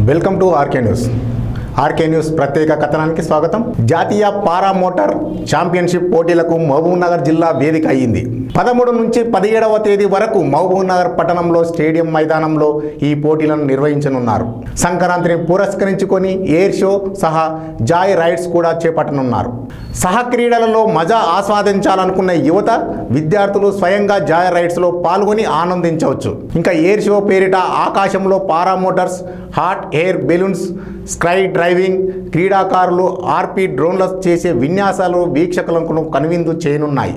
welcome to RK news RK news ప్రత్యేక కథనానికి స్వాగతం జాతీయ పారా మోటార్ ఛాంపియన్షిప్ పోటీలకు మహబూబ్ నగర్ జిల్లా వేదిక అయ్యింది పదమూడు నుంచి పదిహేడవ తేదీ వరకు మహబూబ్ నగర్ పట్టణంలో స్టేడియం మైదానంలో ఈ పోటీలను నిర్వహించనున్నారు సంక్రాంతిని పురస్కరించుకొని ఎయిర్ షో సహా జాయ్ రైడ్స్ కూడా చేపట్టనున్నారు సహ క్రీడలలో మజా ఆస్వాదించాలనుకున్న యువత విద్యార్థులు స్వయంగా జాయ్ రైడ్స్లో పాల్గొని ఆనందించవచ్చు ఇంకా ఎయిర్ షో పేరిట ఆకాశంలో para motors hot air balloons sky driving క్రీడాకారులు ఆర్పీ డ్రోన్ల చేసే విన్యాసాలు వీక్షకులకు కనువిందు చేయనున్నాయి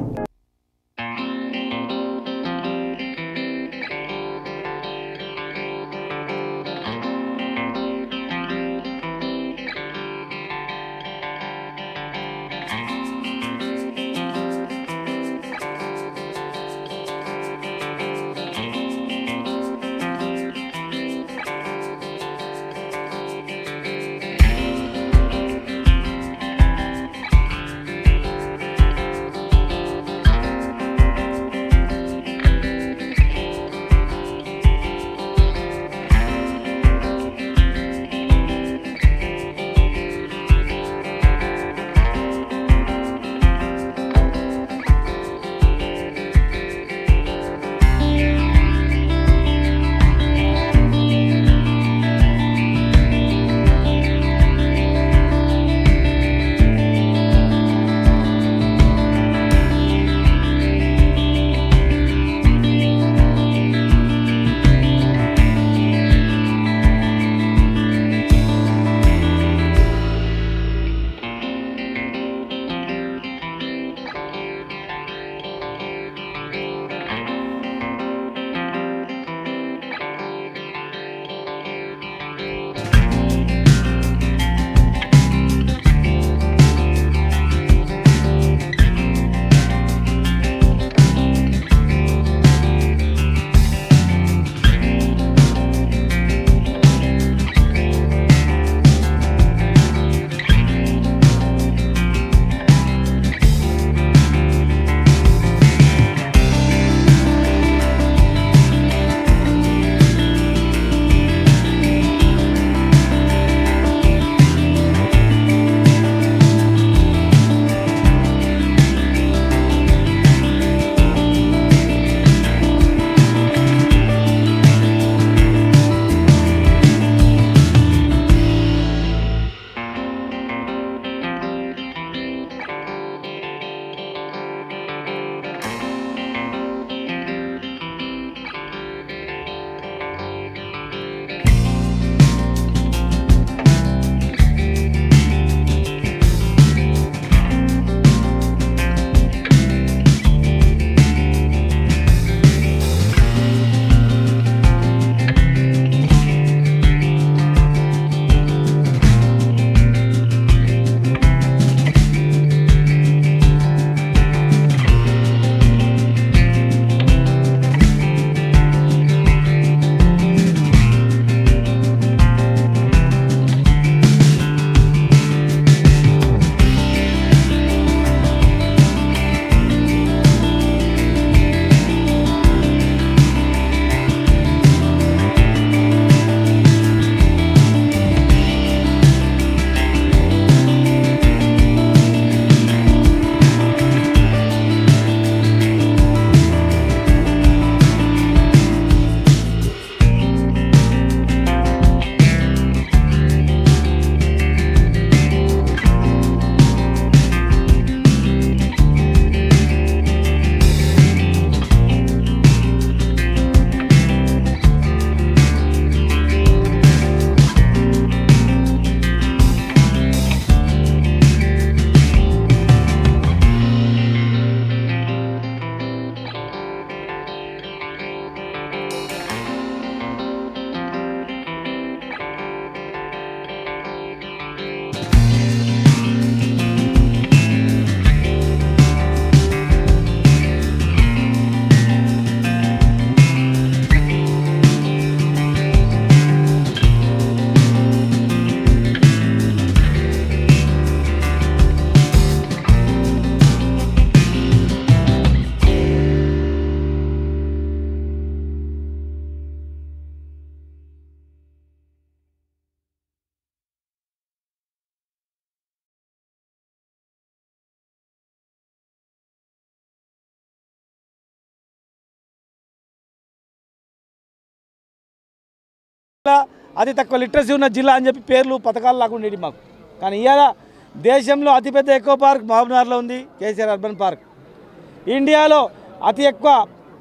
జిల్లా అతి తక్కువ లిటరసీ ఉన్న జిల్లా అని చెప్పి పేర్లు పథకాలు లాగా ఉండేవి మాకు కానీ ఇవాళ దేశంలో అతిపెద్ద ఎకో పార్క్ మహబూబ్నగర్లో ఉంది కేసీఆర్ అర్బన్ పార్క్ ఇండియాలో అతి ఎక్కువ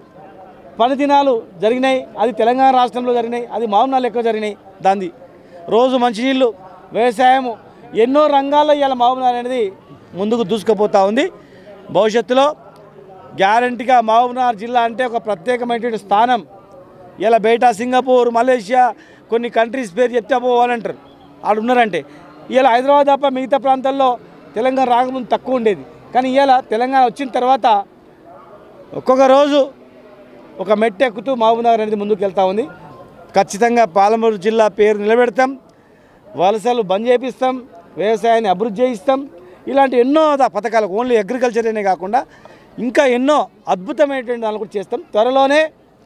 పని దినాలు జరిగినాయి అది తెలంగాణ రాష్ట్రంలో జరిగినాయి అది మహబూబ్నగర్లో ఎక్కువ జరిగినాయి దాంది రోజు మంచినీళ్ళు వ్యవసాయము ఎన్నో రంగాల్లో ఇవాళ మహబూబ్నగర్ అనేది ముందుకు దూసుకుపోతూ ఉంది భవిష్యత్తులో గ్యారంటీగా మహబూబ్నగర్ జిల్లా అంటే ఒక ప్రత్యేకమైనటువంటి స్థానం ఇలా బయట సింగపూర్ మలేషియా కొన్ని కంట్రీస్ పేరు చెప్తే పోవాలంటారు ఆడు ఉన్నారంటే ఇలా హైదరాబాద్ తప్ప మిగతా ప్రాంతాల్లో తెలంగాణ రాకముందు తక్కువ ఉండేది కానీ ఇవాళ తెలంగాణ వచ్చిన తర్వాత ఒక్కొక్క రోజు ఒక మెట్టు ఎక్కుతూ మహబూబ్నగర్ అనేది ముందుకు వెళ్తూ ఉంది ఖచ్చితంగా పాలమూరు జిల్లా పేరు నిలబెడతాం వలసలు బంద్ చేపిస్తాం వ్యవసాయాన్ని అభివృద్ధి చేయిస్తాం ఇలాంటి ఎన్నో ద- పథకాలు ఓన్లీ అగ్రికల్చర్ అనే కాకుండా ఇంకా ఎన్నో అద్భుతమైనటువంటి దాన్ని కూడా చేస్తాం త్వరలోనే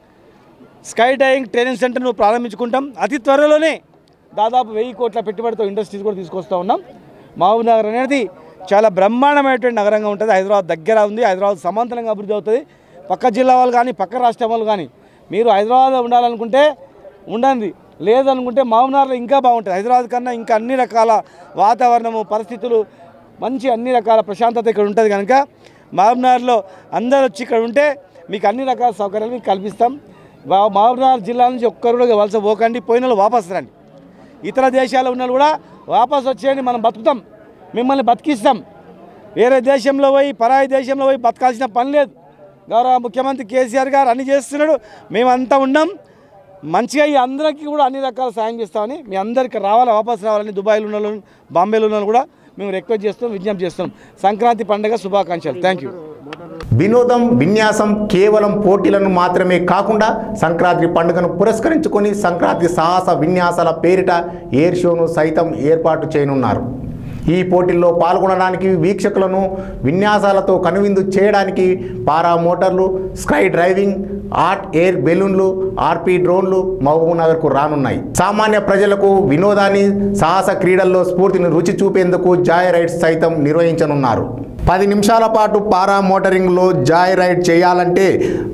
స్కై డైవింగ్ ట్రైనింగ్ సెంటర్ను ప్రారంభించుకుంటాం అతి త్వరలోనే దాదాపు వెయ్యి కోట్ల పెట్టుబడితో ఇండస్ట్రీస్ కూడా తీసుకొస్తూ ఉన్నాం మహబూబ్ నగర్ అనేది చాలా బ్రహ్మాండమైనటువంటి నగరంగా ఉంటుంది హైదరాబాద్ దగ్గర ఉంది హైదరాబాద్ సమాంతరంగా అభివృద్ధి అవుతుంది పక్క జిల్లా వాళ్ళు కానీ పక్క రాష్ట్రం వాళ్ళు కానీ మీరు హైదరాబాద్లో ఉండాలనుకుంటే ఉండండి లేదనుకుంటే మహబూబ్నగర్లో ఇంకా బాగుంటుంది హైదరాబాద్ కన్నా ఇంకా అన్ని రకాల వాతావరణము పరిస్థితులు మంచి అన్ని రకాల ప్రశాంతత ఇక్కడ ఉంటుంది కనుక మహబూబ్నగర్లో అందరూ వచ్చి ఇక్కడ ఉంటే మీకు అన్ని రకాల సౌకర్యాలు మీకు కల్పిస్తాం వా- మహబూబ్నగర్ జిల్లా నుంచి ఒక్కరు కూడా వలస పోకండి పోయిన వాళ్ళు వాపస్ రండి ఇతర దేశాల్లో ఉన్న వాళ్ళు కూడా వాపస్ వచ్చేయండి మనం బతుకుతాం మిమ్మల్ని బతికిస్తాం వేరే దేశంలో పోయి పరాయి దేశంలో పోయి బతకాల్సిన పని లేదు గౌరవ ముఖ్యమంత్రి కేసీఆర్ గారు అన్ని చేస్తున్నాడు మేమంతా ఉన్నాం మంచిగా ఈ అందరికీ కూడా అన్ని రకాల సాయం చేస్తామని మీ అందరికీ రావాలి వాపస్ రావాలని దుబాయ్లో ఉన్న వాళ్ళు బాంబేలో ఉన్న వాళ్ళు కూడా మేము రిక్వెస్ట్ చేస్తాం విజ్ఞప్తి చేస్తాం సంక్రాంతి పండుగ శుభాకాంక్షలు థ్యాంక్ యూ వినోదం విన్యాసం కేవలం పోటీలను మాత్రమే కాకుండా సంక్రాంతి పండుగను పురస్కరించుకొని సంక్రాంతి సాహస విన్యాసాల పేరిట ఎయిర్ షోను సైతం ఏర్పాటు చేయనున్నారు ఈ పోటీల్లో పాల్గొనడానికి వీక్షకులను విన్యాసాలతో కనువిందు చేయడానికి పారా మోటార్లు స్కై డ్రైవింగ్ ఆర్ట్ ఎయిర్ బెలూన్లు ఆర్పీ డ్రోన్లు మహబూబ్నగర్కు రానున్నాయి సామాన్య ప్రజలకు వినోదాన్ని సాహస క్రీడల్లో స్ఫూర్తిని రుచి చూపేందుకు జాయ్ రైడ్స్ సైతం నిర్వహించనున్నారు పది నిమిషాల పాటు పారా మోటరింగ్లో జాయ్ రైడ్ చేయాలంటే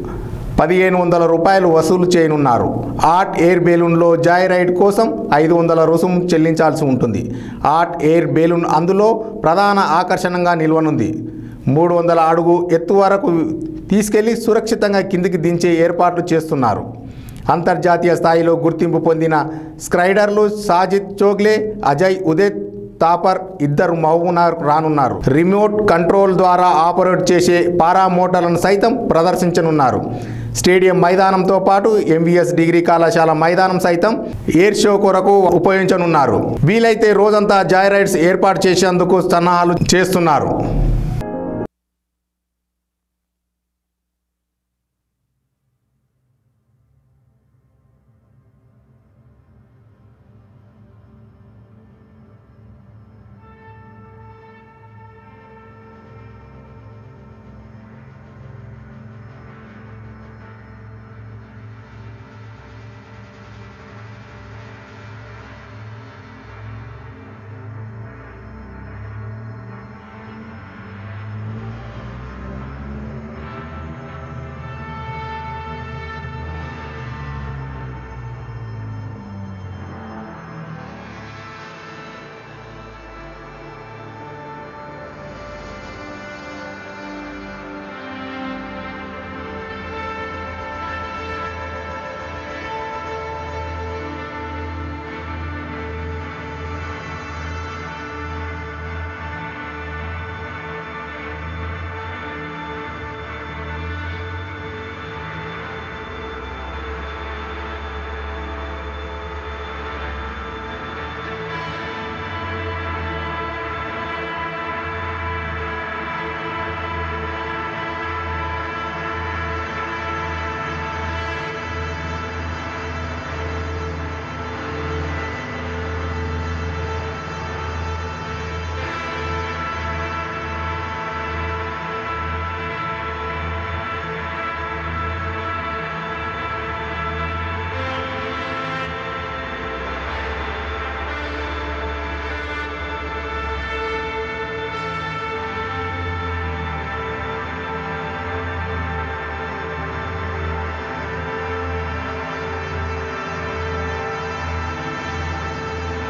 పదిహేను వందల రూపాయలు వసూలు చేయనున్నారు ఆర్ట్ ఎయిర్ బెలూన్లో జాయ్ రైడ్ కోసం ఐదు వందల రుసుము చెల్లించాల్సి ఉంటుంది ఆర్ట్ ఎయిర్ బెలూన్ అందులో ప్రధాన ఆకర్షణగా నిల్వనుంది మూడు వందల అడుగు ఎత్తు వరకు తీసుకెళ్లి సురక్షితంగా కిందికి దించే ఏర్పాట్లు చేస్తున్నారు అంతర్జాతీయ స్థాయిలో గుర్తింపు పొందిన స్క్రైడర్లు సాజిద్ చోగ్లే అజయ్ ఉదిత్ తాపర్ ఇద్దరు మహబూబ్నగర్ రానున్నారు రిమోట్ కంట్రోల్ ద్వారా ఆపరేట్ చేసే పారా మోటార్లను సైతం ప్రదర్శించనున్నారు స్టేడియం మైదానంతో పాటు ఎంవిఎస్ డిగ్రీ కళాశాల మైదానం సైతం ఎయిర్ షో కొరకు ఉపయోగించనున్నారు వీలైతే రోజంతా జాయ్ రైడ్స్ ఏర్పాటు చేసేందుకు సన్నాహాలు చేస్తున్నారు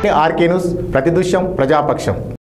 ఆర్కే న్యూస్ ప్రతిదృశ్యం ప్రజాపక్షం